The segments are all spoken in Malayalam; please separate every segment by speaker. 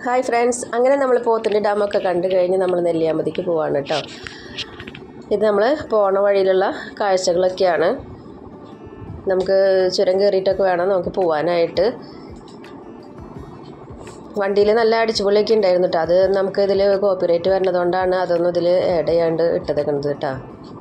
Speaker 1: ഹായ് ഫ്രണ്ട്സ് അങ്ങനെ നമ്മൾ പോത്തിൻ്റെ ഡാമൊക്കെ കണ്ടു കഴിഞ്ഞ് നമ്മൾ നെല്ലിയാമ്പതിക്ക് പോവാണ് കേട്ടോ ഇത് നമ്മൾ പോണ വഴിയിലുള്ള കാഴ്ചകളൊക്കെയാണ് നമുക്ക് ചുരം കയറിയിട്ടൊക്കെ വേണം നമുക്ക് പോവാനായിട്ട് വണ്ടിയിൽ നല്ല അടിച്ചുപൊളിയൊക്കെ ഉണ്ടായിരുന്നു കേട്ടോ അത് നമുക്ക് ഇതിൽ കോപ്പിറൈറ്റ് വരുന്നതുകൊണ്ടാണ് അതൊന്നും ഇതിൽ ആഡ് ചെയ്യാണ്ട് ഇട്ടതേക്കണത് കേട്ടോ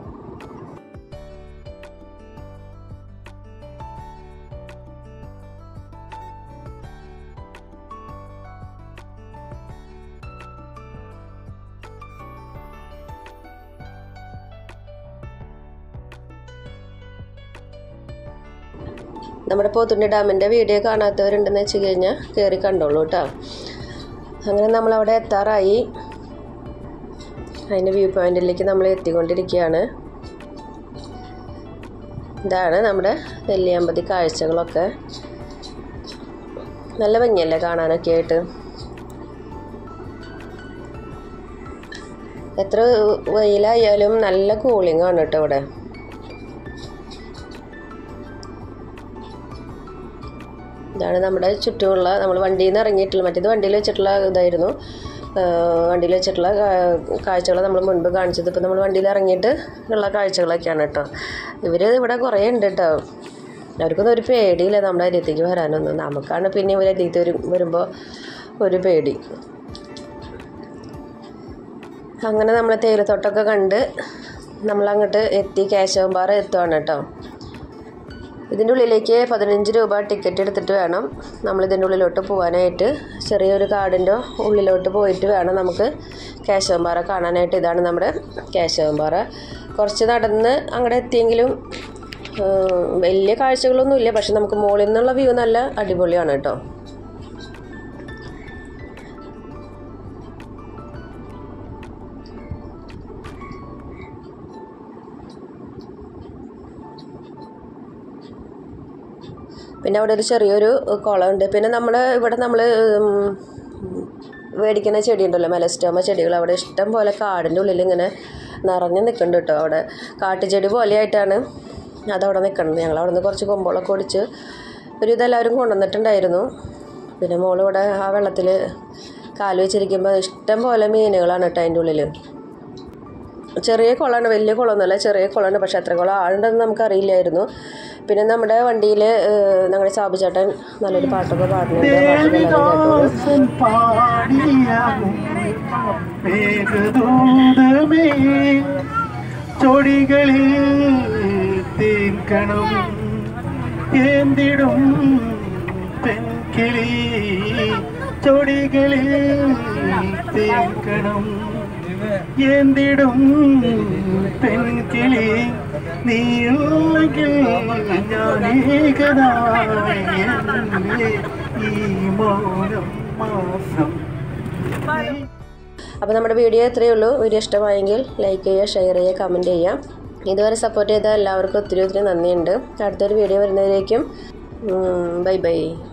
Speaker 1: നമ്മുടെ പോത്തുണ്ടി ഡാമിൻ്റെ വീഡിയോ കാണാത്തവരുണ്ടെന്ന് വെച്ച് കഴിഞ്ഞാൽ കയറി കണ്ടോളൂ കേട്ടോ അങ്ങനെ നമ്മളവിടെ എത്താറായി അതിൻ്റെ വ്യൂ പോയിന്റിലേക്ക് നമ്മൾ എത്തിക്കൊണ്ടിരിക്കുകയാണ് ഇതാണ് നമ്മുടെ നെല്ലിയാമ്പതി കാഴ്ചകളൊക്കെ നല്ല ഭംഗിയല്ലേ കാണാനൊക്കെ ആയിട്ട് എത്ര വെയിലായാലും നല്ല കൂളിംഗ് ആണ് കേട്ടോ ഇവിടെ ഇതാണ് നമ്മുടെ ചുറ്റുമുള്ള നമ്മൾ വണ്ടിയിൽ നിന്ന് ഇറങ്ങിയിട്ടുള്ള മറ്റേത് വണ്ടിയിൽ വെച്ചിട്ടുള്ള ഇതായിരുന്നു വണ്ടിയിൽ വെച്ചിട്ടുള്ള കാഴ്ചകൾ നമ്മൾ മുൻപ് കാണിച്ചത് ഇപ്പോൾ നമ്മൾ വണ്ടിയിൽ ഇറങ്ങിയിട്ട് ഉള്ള കാഴ്ചകളൊക്കെയാണ് കേട്ടോ ഇവർ ഇവിടെ കുറേ ഉണ്ട് കേട്ടോ അവർക്കൊന്നും ഒരു പേടിയില്ല നമ്മുടെ അരിയത്തേക്ക് വരാനൊന്നും നമുക്കാണ് പിന്നെ ഇവർ അരിയത്ത് വരും വരുമ്പോൾ ഒരു പേടി അങ്ങനെ നമ്മൾ തേയിലത്തോട്ടമൊക്കെ കണ്ട് നമ്മളങ്ങോട്ട് എത്തി കേശവമ്പാറ എത്തുവാണ് കേട്ടോ ഇതിൻ്റെ ഉള്ളിലേക്ക് പതിനഞ്ച് രൂപ ടിക്കറ്റ് എടുത്തിട്ട് വേണം നമ്മൾ ഇതിൻ്റെ ഉള്ളിലോട്ട് പോകാനായിട്ട് ചെറിയൊരു കാടിൻ്റെ ഉള്ളിലോട്ട് പോയിട്ട് വേണം നമുക്ക് കേശവമ്പാറ കാണാനായിട്ട് ഇതാണ് നമ്മുടെ കേശവമ്പാറ കുറച്ച് നടന്ന് അങ്ങോട്ട് എത്തിയെങ്കിലും വലിയ കാഴ്ചകളൊന്നുമില്ല പക്ഷെ നമുക്ക് മുകളിൽ നിന്നുള്ള വ്യൂ നല്ല അടിപൊളിയാണ് കേട്ടോ പിന്നെ അവിടെ ഒരു ചെറിയൊരു കുളമുണ്ട് പിന്നെ നമ്മൾ ഇവിടെ നമ്മൾ മേടിക്കുന്ന ചെടി ഉണ്ടല്ലോ മെലസ്റ്റോമ ചെടികൾ അവിടെ ഇഷ്ടം പോലെ കാടിൻ്റെ ഉള്ളിൽ ഇങ്ങനെ നിറഞ്ഞു നിൽക്കുന്നുണ്ട് കേട്ടോ അവിടെ കാട്ടുചെടി പോലെയായിട്ടാണ് അതവിടെ നിൽക്കുന്നത് ഞങ്ങൾ അവിടെ നിന്ന് കുറച്ച് കൊമ്പോളൊക്കെ ഒടിച്ച് ഒരു ഇതെല്ലാവരും കൊണ്ടുവന്നിട്ടുണ്ടായിരുന്നു പിന്നെ മോളിവിടെ ആ വെള്ളത്തിൽ കാല് വെച്ചിരിക്കുമ്പോൾ ഇഷ്ടം പോലെ മീനുകളാണ് കേട്ടോ അതിൻ്റെ ഉള്ളിൽ ചെറിയ കുളമാണ് വലിയ കുളമൊന്നുമല്ല ചെറിയ കുളമാണ് പക്ഷെ എത്ര കുളം ആളുണ്ടെന്ന് നമുക്കറിയില്ലായിരുന്നു പിന്നെ നമ്മുടെ വണ്ടിയിൽ ഞങ്ങളുടെ സാബു ചേട്ടൻ നല്ലൊരു പാട്ടൊക്കെ പാടുന്നുണ്ട്
Speaker 2: ദേവദാസൻ പാടിയ മേഘദൂതമേ ചൊടികളിൽ തീർക്കണം ഏന്തിടും പെൺകിളി ചൊടികളിൽ തീർക്കണം എന്തിടും പെൺകിളി നീയുണ്ടെങ്കിൽ ഞാനേകനായി ഈ മൗനം മാസം
Speaker 1: അപ്പോൾ നമ്മുടെ വീഡിയോ ഇത്രയേ ഉള്ളൂ വീഡിയോ ഇഷ്ടമായെങ്കിൽ ലൈക്ക് ചെയ്യുക ഷെയർ ചെയ്യുക കമൻറ്റ് ചെയ്യുക ഇതുവരെ സപ്പോർട്ട് ചെയ്ത എല്ലാവർക്കും ഒത്തിരി ഒത്തിരി നന്ദിയുണ്ട് അടുത്തൊരു വീഡിയോ വരുന്നതിലേക്കും ബൈ ബൈ